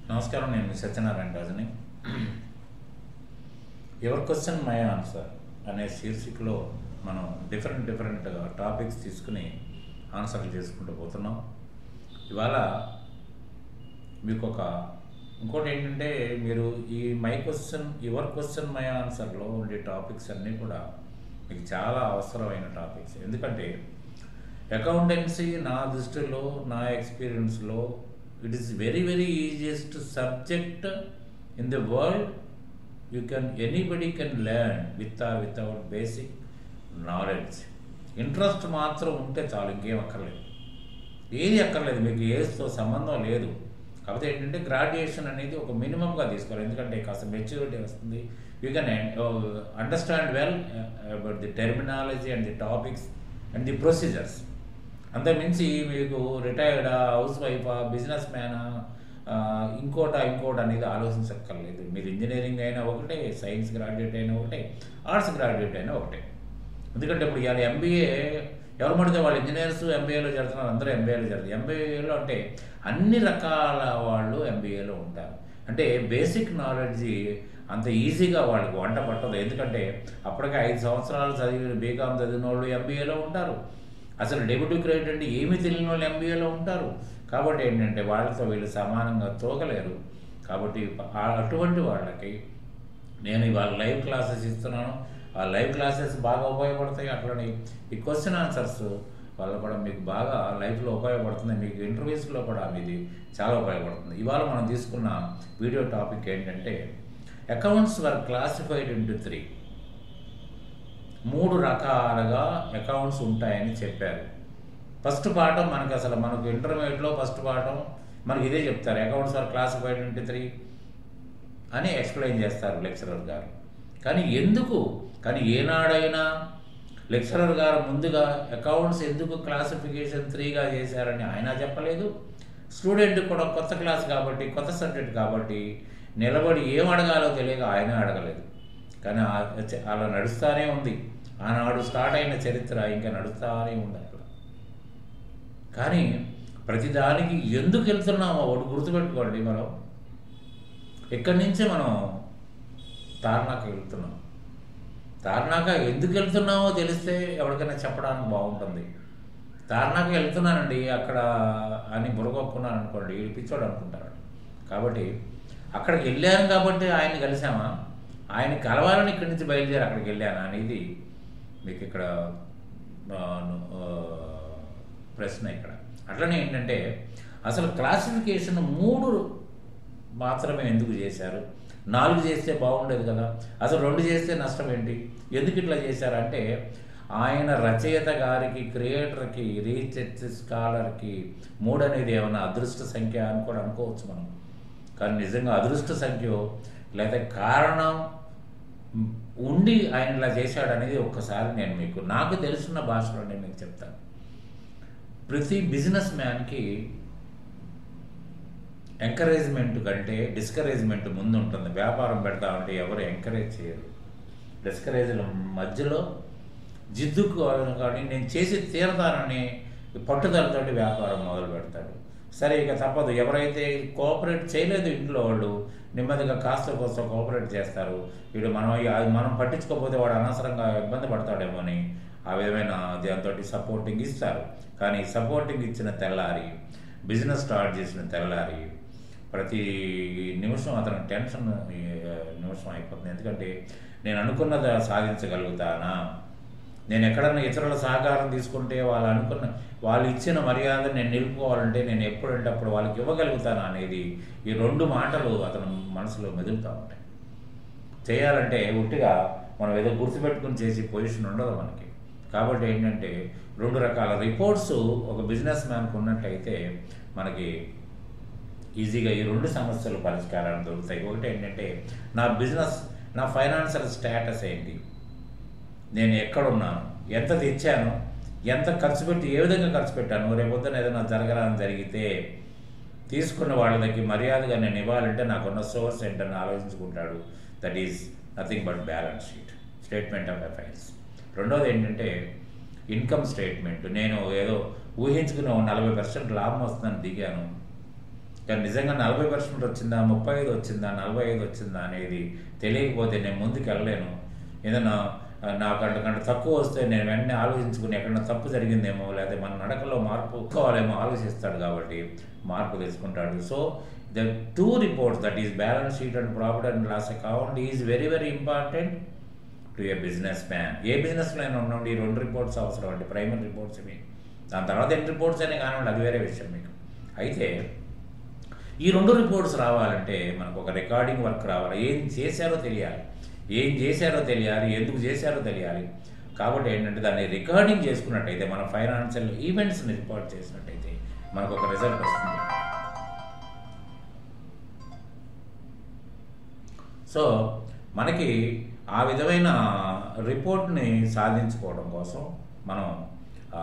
నమస్కారం నేను మీ సత్యనారాయణ రాజుని ఎవర్ క్వశ్చన్ మై ఆన్సర్ అనే శీర్షికలో మనం డిఫరెంట్ డిఫరెంట్ టాపిక్స్ తీసుకుని ఆన్సర్లు చేసుకుంటూ పోతున్నాం ఇవాళ మీకు ఒక ఇంకోటి ఏంటంటే మీరు ఈ my question your question my ఆన్సర్లో ఉండే టాపిక్స్ అన్నీ కూడా మీకు చాలా అవసరమైన టాపిక్స్ ఎందుకంటే అకౌంటెన్సీ నా దృష్టిలో నా ఎక్స్పీరియన్స్లో it is very very easiest subject in the world you can anybody can learn with without basic knowledge interest మాత్రం ఉంటే చాలు ఇంకేం అక్కర్లేదు ఏది అక్కర్లేదు మీకు ఏజ్తో సంబంధం లేదు కాకపోతే ఏంటంటే గ్రాడ్యుయేషన్ అనేది ఒక మినిమంగా తీసుకోవాలి ఎందుకంటే కాస్త మెచ్యూరిటీ వస్తుంది you can understand well about the terminology and the topics and the procedures అంతకుమించి మీకు రిటైర్డా హౌస్ వైఫా బిజినెస్ మ్యానా ఇంకోట ఇంకోటి అనేది ఆలోచించక్కర్లేదు మీరు ఇంజనీరింగ్ అయినా ఒకటే సైన్స్ గ్రాడ్యుయేట్ అయినా ఒకటే ఆర్ట్స్ గ్రాడ్యుయేట్ అయినా ఒకటే ఎందుకంటే ఇప్పుడు ఇవాళ ఎంబీఏ ఎవరు పడితే వాళ్ళు ఇంజనీర్స్ ఎంబీఏలో చేరుతున్నారు అందరూ ఎంబీఏలో చేరుతారు ఎంబీఏలో అంటే అన్ని రకాల వాళ్ళు ఎంబీఏలో ఉంటారు అంటే బేసిక్ నాలెడ్జ్ అంత ఈజీగా వాళ్ళకి వంట పట్టదు ఎందుకంటే అప్పటికే ఐదు సంవత్సరాలు చదివి బీకామ్ చదివిన వాళ్ళు ఎంబీఏలో ఉంటారు అసలు డెబ్యూటీ క్రెడిట్ అంటే ఏమీ తెలియని వాళ్ళు ఎంబీఏలో ఉంటారు కాబట్టి ఏంటంటే వాళ్ళతో వీళ్ళు సమానంగా తోగలేరు కాబట్టి అటువంటి వాళ్ళకి నేను ఇవాళ లైవ్ క్లాసెస్ ఇస్తున్నాను ఆ లైవ్ క్లాసెస్ బాగా ఉపయోగపడతాయి అట్లనే ఈ క్వశ్చన్ ఆన్సర్స్ వల్ల కూడా మీకు బాగా లైఫ్లో ఉపయోగపడుతుంది మీకు ఇంటర్వ్యూస్లో కూడా ఇది చాలా ఉపయోగపడుతుంది ఇవాళ మనం తీసుకున్న వీడియో టాపిక్ ఏంటంటే accounts were classified into three మూడు రకాలుగా అకౌంట్స్ ఉంటాయని చెప్పారు ఫస్ట్ పాఠం మనకి అసలు మనకు ఇంటర్మీడియట్లో ఫస్ట్ పాఠం మనకి ఇదే చెప్తారు accounts are classified into three అని ఎక్స్ప్లెయిన్ చేస్తారు లెక్చరర్ గారు కానీ ఎందుకు కానీ ఏనాడైనా లెక్చరర్ గారు ముందుగా అకౌంట్స్ ఎందుకు క్లాసిఫికేషన్ త్రీగా చేశారని ఆయన చెప్పలేదు స్టూడెంట్ కూడా కొత్త క్లాస్ కాబట్టి కొత్త సబ్జెక్ట్ కాబట్టి నిలబడి ఏం అడగాలో తెలియక ఆయన అడగలేదు కానీ అలా నడుస్తూనే ఉంది ఆనాడు స్టార్ట్ అయిన చరిత్ర ఇంకా నడుస్తూనే ఉంది అట్లా కానీ ప్రతిదానికి ఎందుకు వెళ్తున్నామో ఒకటి గుర్తుపెట్టుకోండి మనం ఇక్కడి నుంచే మనం తార్నాక వెళ్తున్నాం తార్నాక ఎందుకు వెళ్తున్నామో తెలిస్తే ఎవరికైనా చెప్పడానికి బాగుంటుంది తార్నాక వెళ్తున్నానండి అక్కడ అని బురగొక్కున్నాను అనుకోండి వీడు పిచ్చోడు అనుకుంటారు కాబట్టి అక్కడికి వెళ్ళాను కాబట్టి ఆయన కలిసామా ఆయన కలవాలని ఇక్కడి నుంచి బయలుదేరి అక్కడికి వెళ్ళాను అనేది మీకు ఇక్కడ ప్రశ్న ఇక్కడ అట్లనే ఏంటంటే అసలు క్లాసిఫికేషన్ మూడు మాత్రమే ఎందుకు చేశారు నాలుగు చేస్తే బాగుండేది కదా అసలు రెండు చేస్తే నష్టం ఏంటి ఎందుకు ఇట్లా చేశారంటే ఆయన రచయిత గారికి క్రియేటర్కి రీసెర్చ్ స్కాలర్కి మూడు అనేది ఏమైనా అదృష్ట సంఖ్య అని కూడా అనుకోవచ్చు మనం కానీ నిజంగా అదృష్ట సంఖ్య లేదా కారణం ఉండి ఆయన ఇలా చేశాడనేది ఒక్కసారి నేను మీకు నాకు తెలిసిన భాషలో నేను మీకు చెప్తాను ప్రతి బిజినెస్ మ్యాన్కి ఎంకరేజ్మెంట్ కంటే డిస్కరేజ్మెంట్ ముందు ఉంటుంది వ్యాపారం పెడతా ఉంటే ఎవరు ఎంకరేజ్ చేయరు డిస్కరేజ్ల మధ్యలో జిద్దుకు కానీ నేను చేసి తీరతానని పట్టుదలతోటి వ్యాపారం మొదలు పెడతాడు సరే ఇక తప్పదు ఎవరైతే కోఆపరేట్ చేయలేదు ఇంట్లో వాళ్ళు నెమ్మదిగా కాస్త కోస్త కోఆపరేట్ చేస్తారు వీడు మనం మనం పట్టించుకోకపోతే వాడు అనవసరంగా ఇబ్బంది పడతాడేమో అని ఆ విధమైన దాంతో సపోర్టింగ్ ఇస్తారు కానీ సపోర్టింగ్ ఇచ్చిన తెల్లారి బిజినెస్ స్టార్ట్ చేసిన తెల్లారి ప్రతి నిమిషం అతను టెన్షన్ నిమిషం అయిపోతుంది ఎందుకంటే నేను అనుకున్నది సాధించగలుగుతానా నేను ఎక్కడన్నా ఇతరుల సహకారం తీసుకుంటే వాళ్ళు అనుకున్న వాళ్ళు ఇచ్చిన మర్యాద నేను నిలుపుకోవాలంటే నేను ఎప్పుడంటే అప్పుడు వాళ్ళకి ఇవ్వగలుగుతానా అనేది ఈ రెండు మాటలు అతను మనసులో మెదులుతూ ఉంటాయి చేయాలంటే ఉట్టిగా మనం ఏదో గుర్తుపెట్టుకుని చేసి పొజిషన్ ఉండదు మనకి కాబట్టి ఏంటంటే రెండు రకాల రిపోర్ట్స్ ఒక బిజినెస్ మ్యాన్కి ఉన్నట్టయితే మనకి ఈజీగా ఈ రెండు సమస్యలు పరిష్కారాలు దొరుకుతాయి ఒకటి ఏంటంటే నా బిజినెస్ నా ఫైనాన్షియల్ స్టేటస్ ఏంటి నేను ఎక్కడున్నాను ఎంత తెచ్చాను ఎంత ఖర్చు పెట్టి ఏ విధంగా ఖర్చు పెట్టాను రేపొద్దున ఏదైనా జరగరాని జరిగితే తీసుకున్న వాళ్ళ దగ్గర మర్యాదగా నేను ఇవ్వాలంటే నాకున్న సోర్స్ ఏంటని ఆలోచించుకుంటాడు that is nothing but balance sheet statement of affairs రెండోది ఏంటంటే ఇన్కమ్ స్టేట్మెంట్ నేను ఏదో ఊహించుకున్న నలభై పర్సెంట్ లాభం వస్తుందని దిగాను కానీ నిజంగా నలభై పర్సెంట్ వచ్చిందా ముప్పై ఐదు వచ్చిందా నలభై ఐదు వచ్చిందా అనేది తెలియకపోతే నేను ముందుకు వెళ్ళలేను ఏదైనా ఆ, నాకు అంతకంటే తక్కువ వస్తే నేను వెంటనే ఆలోచించుకుని ఎక్కడైనా తప్పు జరిగిందేమో లేదా మన నడకలో మార్పు కావాలేమో ఆలోచిస్తాడు కాబట్టి మార్పు తెచ్చుకుంటాడు so the two reports that is balance sheet and profit and loss account is very very important to a business man a బిజినెస్లో అయినా ఉండండి ఈ రెండు రిపోర్ట్స్ అవసరం అండి ప్రైమరీ రిపోర్ట్స్ ఇవి దాని తర్వాత ఎన్ని రిపోర్ట్స్ అయినా కానివ్వండి అది వేరే విషయం మీకు అయితే ఈ రెండు రిపోర్ట్స్ రావాలంటే మనకు ఒక రికార్డింగ్ వర్క్ రావాలి ఏం చేశారో తెలియాలి ఏం చేశారో తెలియాలి ఎందుకు చేశారో తెలియాలి కాబట్టి ఏంటంటే దాన్ని రికార్డింగ్ చేసుకున్నట్టయితే మన ఫైనాన్షియల్ ఈవెంట్స్ని రికార్డ్ చేసినట్టయితే మనకు ఒక రిజల్ట్ వస్తుంది సో మనకి ఆ విధమైన రిపోర్ట్ని సాధించుకోవడం కోసం మనం ఆ,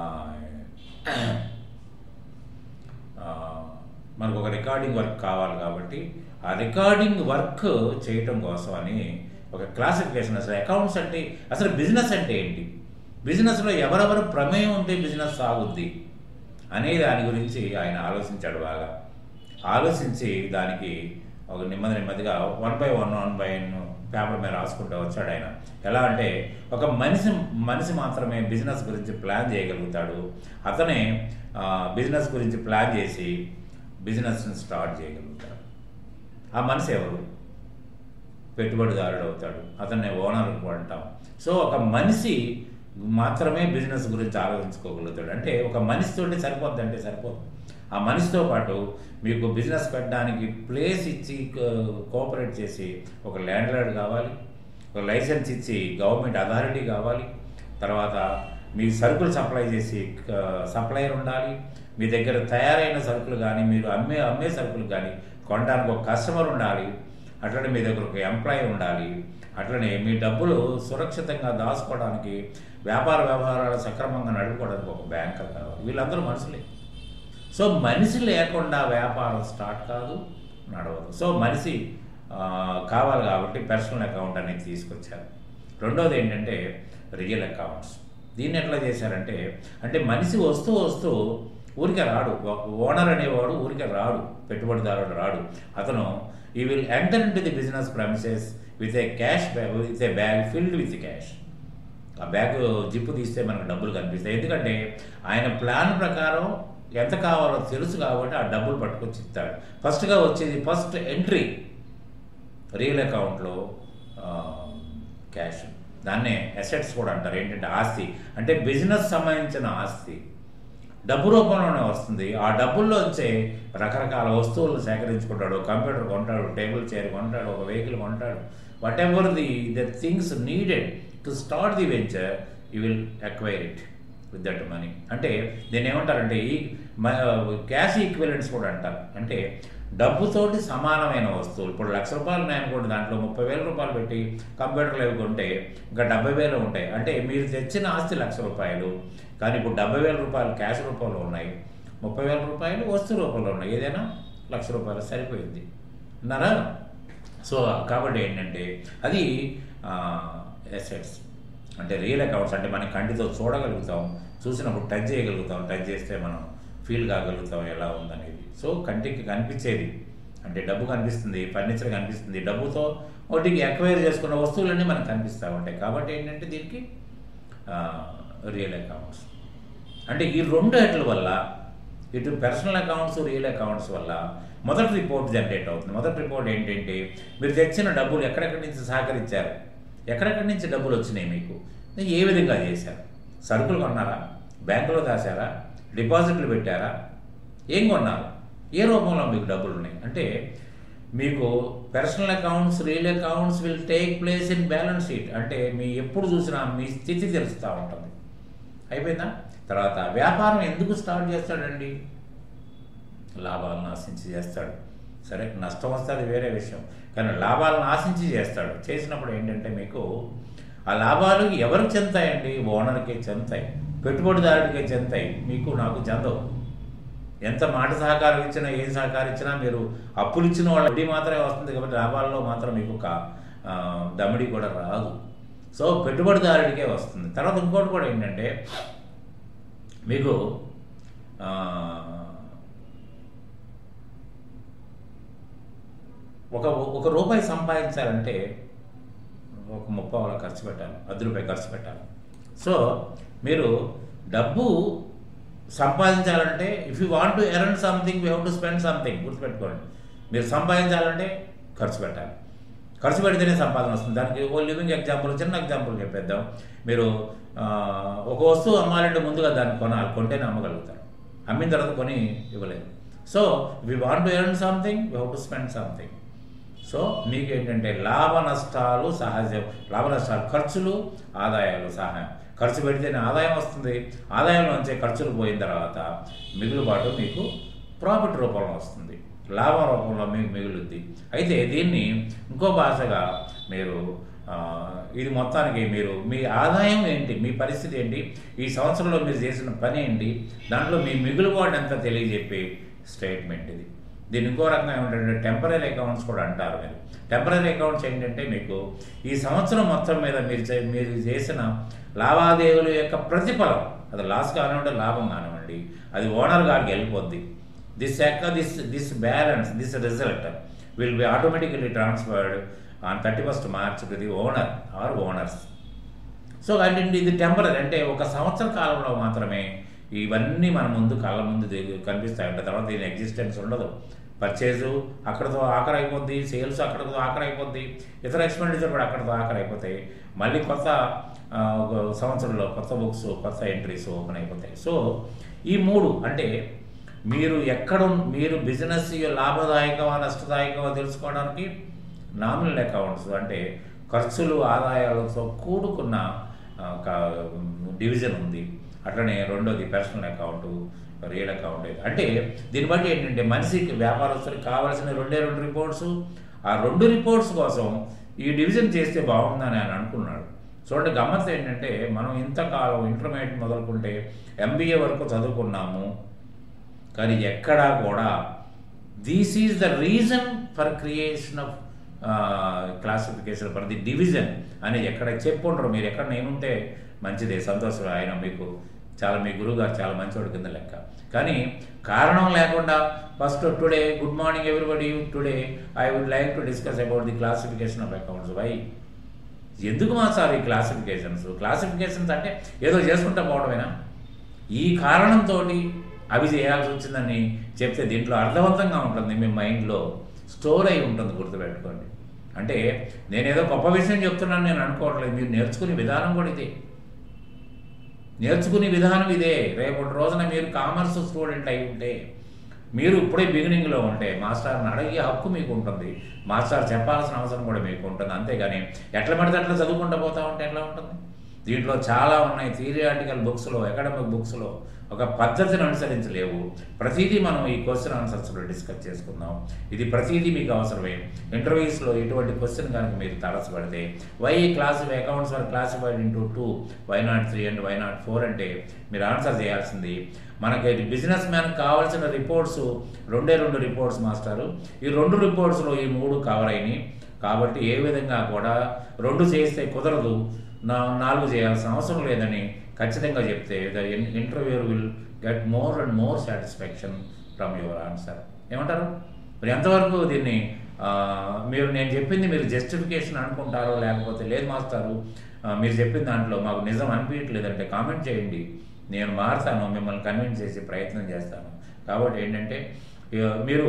ఆ, మనకు ఒక రికార్డింగ్ వర్క్ కావాలి కాబట్టి ఆ రికార్డింగ్ వర్క్ చేయటం కోసం అని ఒక క్లాసిఫికేషన్ అసలు అకౌంట్స్ అంటే అసలు బిజినెస్ అంటే ఏంటి బిజినెస్లో ఎవరెవరు ప్రమేయం ఉంటే బిజినెస్ సాగుద్ది అనే దాని గురించి ఆయన ఆలోచించాడు బాగా ఆలోచించి దానికి ఒక నెమ్మది నెమ్మదిగా one by one one by paper మీద రాసుకుంటూ వచ్చాడు ఆయన ఎలా అంటే ఒక మనిషి మనిషి మాత్రమే బిజినెస్ గురించి ప్లాన్ చేయగలుగుతాడు అతనే ఆ, బిజినెస్ గురించి ప్లాన్ చేసి బిజినెస్ని స్టార్ట్ చేయగలుగుతాడు ఆ మనిషి ఎవరు పెట్టుబడిదారుడు అవుతాడు అతన్ని ఓనర్ అంటాం సో ఒక మనిషి మాత్రమే బిజినెస్ గురించి ఆలోచించుకోగలుగుతాడు అంటే ఒక మనిషితోటి సరిపోద్ది అంటే సరిపోదు ఆ మనిషితో పాటు మీకు బిజినెస్ పెట్టడానికి ప్లేస్ ఇచ్చి కోఆపరేట్ చేసి ఒక ల్యాండ్ లార్డ్ కావాలి ఒక లైసెన్స్ ఇచ్చి గవర్నమెంట్ అథారిటీ కావాలి తర్వాత మీ సరుకులు సప్లై చేసి సప్లయర్ ఉండాలి మీ దగ్గర తయారైన సరుకులు కానీ మీరు అమ్మే అమ్మే సరుకులు కానీ కొనడానికి ఒక కస్టమర్ ఉండాలి అట్లనే మీ దగ్గర ఒక ఎంప్లాయీ ఉండాలి అట్లనే మీ డబ్బులు సురక్షితంగా దాచుకోవడానికి వ్యాపార వ్యవహారాలు సక్రమంగా నడుపుకోవడానికి ఒక బ్యాంకర్ కావాలి వీళ్ళందరూ మనుషులే సో మనిషి లేకుండా వ్యాపారం స్టార్ట్ కాదు నడవదు సో మనిషి ఆ, కావాలి కాబట్టి పర్సనల్ అకౌంట్ అనేది తీసుకొచ్చారు రెండోది ఏంటంటే రియల్ అకౌంట్స్ దీన్ని ఎట్లా చేశారంటే అంటే మనిషి వస్తూ వస్తూ ఊరికే రాడు ఓనర్ అనేవాడు ఊరికే రాడు పెట్టుబడిదారుడు రాడు అతను ఈ will enter into the business premises with a cash with a bag filled with cash ఆ బ్యాగ్ జిప్పు తీస్తే మనకు డబ్బులు కనిపిస్తాయి ఎందుకంటే ఆయన ప్లాన్ ప్రకారం ఎంత కావాలో తెలుసు కాబట్టి ఆ డబ్బులు పట్టుకొచ్చి ఇస్తాడు ఫస్ట్గా వచ్చేది ఫస్ట్ ఎంట్రీ రియల్ అకౌంట్లో క్యాష్ దాన్నే అసెట్స్ కూడా అంటారు ఏంటంటే ఆస్తి అంటే బిజినెస్ సంబంధించిన ఆస్తి డబ్బు రూపంలోనే వస్తుంది ఆ డబ్బుల్లోంచే రకరకాల వస్తువులను సేకరించుకుంటాడు కంప్యూటర్ కొంటాడు టేబుల్ చైర్ కొంటాడు ఒక వెహికల్ కొంటాడు whatever the the things needed to start the venture you will acquire it with that money అంటే దీన్ని ఏమంటారంటే ఈ క్యాష్ ఈక్వలెంట్స్ కూడా అంటారు అంటే డబ్బుతోటి సమానమైన వస్తువులు ఇప్పుడు లక్ష రూపాయలు ఉన్నాయనుకోండి దాంట్లో ముప్పై వేల రూపాయలు పెట్టి కంప్యూటర్లు అవి కొంటే ఇంకా డెబ్బై వేలు ఉంటాయి అంటే మీరు తెచ్చిన ఆస్తి లక్ష రూపాయలు కానీ ఇప్పుడు డెబ్బై వేల రూపాయలు క్యాష్ రూపంలో ఉన్నాయి ముప్పై వేల రూపాయలు వస్తు రూపంలో ఉన్నాయి ఏదైనా లక్ష రూపాయలు సరిపోయింది అన్నారా సో కాబట్టి ఏంటంటే అది ఎసెట్స్ అంటే రియల్ అకౌంట్స్ అంటే మనం కంటితో చూడగలుగుతాం చూసినప్పుడు టచ్ చేయగలుగుతాం టచ్ చేస్తే మనం ఫీల్ కాగలుగుతాం ఎలా ఉందనేది సో కంటికి కనిపించేది అంటే డబ్బు కనిపిస్తుంది ఫర్నిచర్ కనిపిస్తుంది డబ్బుతో వాటికి ఎక్వైర్ చేసుకున్న వస్తువులన్నీ మనకు కనిపిస్తూ ఉంటాయి కాబట్టి ఏంటంటే దీనికి రియల్ అకౌంట్స్ అంటే ఈ రెండు ఏట్ల వల్ల ఇటు పర్సనల్ అకౌంట్స్ రియల్ అకౌంట్స్ వల్ల మొదటి రిపోర్ట్ జనరేట్ అవుతుంది మొదటి రిపోర్ట్ ఏంటంటే మీరు తెచ్చిన డబ్బులు ఎక్కడెక్కడి నుంచి సహకరించారు ఎక్కడెక్కడి నుంచి డబ్బులు వచ్చినాయి మీకు ఏ విధంగా చేశారు సరుకులు కొన్నారా బ్యాంకులో దాచారా డిపాజిట్లు పెట్టారా ఏం కొన్నారు ఏ రూపంలో మీకు డబ్బులు ఉన్నాయి అంటే మీకు personal accounts real accounts will take place in balance sheet అంటే మీ ఎప్పుడు చూసినా మీ స్థితి తెలుస్తూ ఉంటుంది అయిపోయిందా తర్వాత వ్యాపారం ఎందుకు స్టార్ట్ చేస్తాడండి లాభాలను ఆశించి చేస్తాడు సరే నష్టం వస్తే అది వేరే విషయం కానీ లాభాలను ఆశించి చేస్తాడు చేసినప్పుడు ఏంటంటే మీకు ఆ లాభాలు ఎవరికి చెందుతాయండి ఓనర్కే చెందుతాయి పెట్టుబడిదారుడికే చెందుతాయి మీకు నాకు చెందవు ఎంత మాట సహకారం ఇచ్చినా ఏం సహకారం ఇచ్చినా మీరు అప్పులు ఇచ్చిన వాళ్ళ వడ్డీ మాత్రమే వస్తుంది కాబట్టి లాభాల్లో మాత్రం మీకు ఒక ఆ, దమిడి కూడా రాదు సో పెట్టుబడిదారుడికే వస్తుంది తర్వాత ఇంకోటి కూడా ఏంటంటే మీకు ఆ, ఒక ఒక రూపాయి సంపాదించాలంటే ఒక ముప్పావల ఖర్చు పెట్టాలి పది రూపాయలు ఖర్చు పెట్టాలి సో మీరు డబ్బు సంపాదించాలంటే if you want to earn something you have to spend something గుర్తుపెట్టుకోండి మీరు సంపాదించాలంటే ఖర్చు పెట్టాలి ఖర్చు పెడితేనే సంపాదన వస్తుంది దానికి ఓ లివింగ్ ఎగ్జాంపుల్ చిన్న ఎగ్జాంపుల్ చెప్పేద్దాం మీరు ఆ, ఒక వస్తువు అమ్మాలంటే ముందుగా దాన్ని కొనాలి కొంటేనే అమ్మగలుగుతారు అమ్మిన తర్వాత కొని ఇవ్వలేదు so we want to earn something we have to spend something so మీకు ఏంటంటే లాభ నష్టాలు సహజం లాభ నష్టాలు ఖర్చులు ఆదాయాలు సహాయం ఖర్చు పెడితేనే ఆదాయం వస్తుంది ఆదాయంలోంచే ఖర్చులు పోయిన తర్వాత మిగులుబాటు మీకు ప్రాఫిట్ రూపంలో వస్తుంది లాభం రూపంలో మీకు మిగులుద్ది అయితే దీన్ని ఇంకో భాషగా మీరు ఆ, ఇది మొత్తానికి మీరు మీ ఆదాయం ఏంటి మీ పరిస్థితి ఏంటి ఈ సంవత్సరంలో మీరు చేసిన పని ఏంటి దాంట్లో మీ మిగులుబాటు ఎంత తెలియజెప్పే స్టేట్మెంట్ ఇది దీని ఇంకో రకంగా ఏమిటంటే టెంపరీ అకౌంట్స్ కూడా అంటారు మీరు టెంపరీ అకౌంట్స్ ఏంటంటే మీకు ఈ సంవత్సరం మొత్తం మీద మీరు చే- మీరు చేసిన లావాదేవీల యొక్క ప్రతిఫలం అది లాస్ కానివ్వండి లాభం కానివ్వండి అది ఓనర్ గారికి వెళ్ళిపోద్ది దిస్ ఎక్క this this balance this result will be automatically transferred on thirty first March to the owner or owners so అంటే ఇది టెంపరీ అంటే ఒక సంవత్సర కాలంలో మాత్రమే ఇవన్నీ మన ముందు కళ్ళ ముందు దిగు- కనిపిస్తాయి అంటే తర్వాత దీని ఎగ్జిస్టెన్స్ ఉండదు పర్చేజు అక్కడతో ఆఖరి అయిపోద్ది సేల్స్ అక్కడతో ఆఖరి అయిపోద్ది ఇతర ఎక్స్పెండిచర్ కూడా అక్కడతో ఆఖరి అయిపోతాయి మళ్ళీ కొత్త ఆ, ఒక సంవత్సరంలో కొత్త బుక్స్ కొత్త ఎంట్రీస్ ఓపెన్ అయిపోతాయి సో ఈ మూడు అంటే మీరు ఎక్కడ ఉన్- మీరు బిజినెస్ లాభదాయకమా నష్టదాయకమా తెలుసుకోవడానికి నామినల్ అకౌంట్స్ అంటే ఖర్చులు ఆదాయాలతో కూడుకున్న ఆ, ఒక డివిజన్ ఉంది అట్లనే రెండోది పర్సనల్ అకౌంట్ రియల్ అకౌంట్ అంటే దీన్ని బట్టి ఏంటంటే మనిషికి వ్యాపారస్తుడికి కావాల్సిన రెండే రెండు రిపోర్ట్స్ ఆ రెండు రిపోర్ట్స్ కోసం ఈ డివిజన్ చేస్తే బాగుందని ఆయన అనుకున్నాడు చూడండి గమ్మత్ ఏంటంటే మనం ఇంతకాలం ఇంటర్మీడియట్ మొదలుకుంటే ఎంబీఏ వరకు చదువుకున్నాము కానీ ఎక్కడా కూడా this is the reason for creation of classification for the division అని ఎక్కడ చెప్పుంటారు మీరు ఎక్కడ నేనుంటే మంచిదే సంతోషం ఆయన మీకు చాలా మీ గురువు గారు చాలా మంచివాడు కింద లెక్క కానీ కారణం లేకుండా first today good morning everybody today I would like to discuss about the classification of accounts why ఎందుకు మా సార్ ఈ క్లాసిఫికేషన్స్ క్లాసిఫికేషన్స్ అంటే ఏదో చేసుకుంటా పోవడమేనా ఈ కారణంతో అవి చేయాల్సి వచ్చిందని చెప్తే దీంట్లో అర్థవంతంగా ఉంటుంది మీ మైండ్లో స్టోర్ అయి ఉంటుంది గుర్తుపెట్టుకోండి అంటే నేనేదో గొప్ప విషయం చెప్తున్నాను నేను అనుకోవట్లేదు మీరు నేర్చుకునే విధానం కూడా ఇదే నేర్చుకునే విధానం ఇదే రేపటి రోజున మీరు కామర్స్ స్టూడెంట్ అయి ఉంటే మీరు ఇప్పుడే బిగినింగ్లో ఉంటే మాస్టర్ని అడిగే హక్కు మీకు ఉంటుంది మాస్టర్ చెప్పాల్సిన అవసరం కూడా మీకు ఉంటుంది అంతేగాని ఎట్లా పడితే అట్లా చదువుకుంటూ పోతా ఉంటే ఎట్లా ఉంటుంది దీంట్లో చాలా ఉన్నాయి థియరియాటికల్ బుక్స్లో అకాడమిక్ బుక్స్లో ఒక పద్ధతిని అనుసరించలేవు ప్రతిదీ మనం ఈ క్వశ్చన్ ఆన్సర్స్లో డిస్కస్ చేసుకుందాం ఇది ప్రతిదీ మీకు అవసరమే ఇంటర్వ్యూస్లో ఇటువంటి క్వశ్చన్ కనుక మీరు తరచబడితే why class accounts are classified into two why not three and why not four అంటే మీరు ఆన్సర్ చేయాల్సింది మనకి బిజినెస్ మ్యాన్ కావాల్సిన రిపోర్ట్స్ రెండే రెండు రిపోర్ట్స్ మాస్టారు ఈ రెండు రిపోర్ట్స్లో ఈ మూడు కవర్ అయినాయి కాబట్టి ఏ విధంగా కూడా రెండు చేస్తే కుదరదు నా నాలుగు చేయాల్సిన అవసరం లేదని ఖచ్చితంగా చెప్తే the interview will get more and more satisfaction from your answer ఏమంటారు మరి ఎంతవరకు దీన్ని ఆ, మీరు నేను చెప్పింది మీరు జస్టిఫికేషన్ అనుకుంటారో లేకపోతే లేదు మాస్టారు ఆ, మీరు చెప్పిన దాంట్లో మాకు నిజం అనిపించట్లేదంటే కామెంట్ చేయండి నేను మారుతాను మిమ్మల్ని కన్విన్స్ చేసే ప్రయత్నం చేస్తాను కాబట్టి ఏంటంటే ఇక మీరు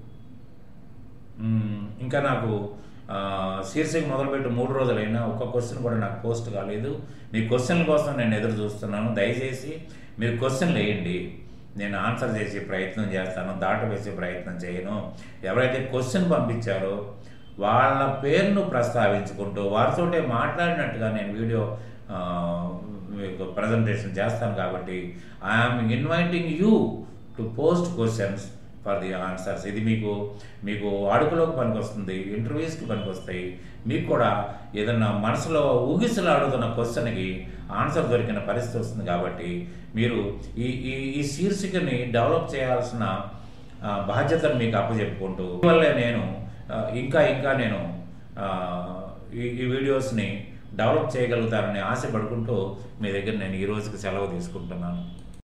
మ్మ్, ఇంకా నాకు ఆ, శీర్షిక మొదలుపెట్టి మూడు రోజులైనా ఒక్క క్వశ్చన్ కూడా నాకు పోస్ట్ కాలేదు మీ క్వశ్చన్ల కోసం నేను ఎదురు చూస్తున్నాను దయచేసి మీరు క్వశ్చన్లు వేయండి నేను ఆన్సర్ చేసే ప్రయత్నం చేస్తాను దాట వేసే ప్రయత్నం చేయను ఎవరైతే క్వశ్చన్ పంపించారో వాళ్ళ పేరును ప్రస్తావించుకుంటూ వారితోటే మాట్లాడినట్టుగా నేను వీడియో ఆ, మీకు ప్రజెంటేషన్ చేస్తాను కాబట్టి I'm inviting you to post questions for the answers ఇది మీకు మీకు వాడుకలోకి పనికొస్తుంది ఇంటర్వ్యూస్కి పనికొస్తాయి మీకు కూడా ఏదన్నా మనసులో ఊగిసలాడుతున్న క్వశ్చన్కి ఆన్సర్ దొరికిన పరిస్థితి వస్తుంది కాబట్టి మీరు ఈ ఈ ఈ శీర్షికని డెవలప్ చేయాల్సిన ఆ, బాధ్యతను మీకు అప్పచెప్పుకుంటూ వల్లే నేను ఆ, ఇంకా ఇంకా నేను ఆ, ఈ ఈ వీడియోస్ని డెవలప్ చేయగలుగుతారని ఆశపడుకుంటూ మీ దగ్గర నేను ఈ రోజుకి సెలవు తీసుకుంటున్నాను